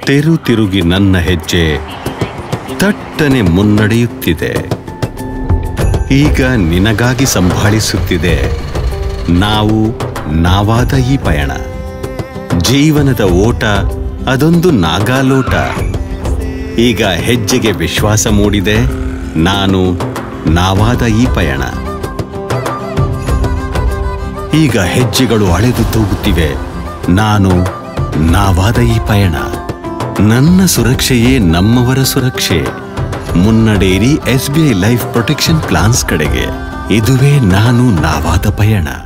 ತೆರು ತಿರುಗಿ ನನ್ನ ಹೆಜ್ಜೆ ತಟ್ಟನೆ ಮುನ್ನಡೆಯುತ್ತಿದೆ ಈಗ ನಿನಗಾಗಿ ಸಂಭಾಳಿಸುತ್ತಿದೆ ನಾವು ನಾವಾದ ಈ ಪಯಣ ಜೀವನದ ಓಟ ಅದೊಂದು ನಾಗಾಲೋಟ ಈಗ ಹೆಜ್ಜೆಗೆ ವಿಶ್ವಾಸ ಮೂಡಿದೆ ನಾನು ನಾವಾದ ಈ ಪಯಣ ಈಗ ಹೆಜ್ಜೆಗಳು ಅಳೆದು ತೂಗುತ್ತಿವೆ ನಾನು ನಾವಾದ ಈ ಪಯಣ ನನ್ನ ಸುರಕ್ಷೆಯೇ ನಮ್ಮವರ ಸುರಕ್ಷೆ ಮುನ್ನಡೆಯಿರಿ S B I life protection plans ಕಡೆಗೆ ಇದುವೇ ನಾನು ನಾವಾದ ಪಯಣ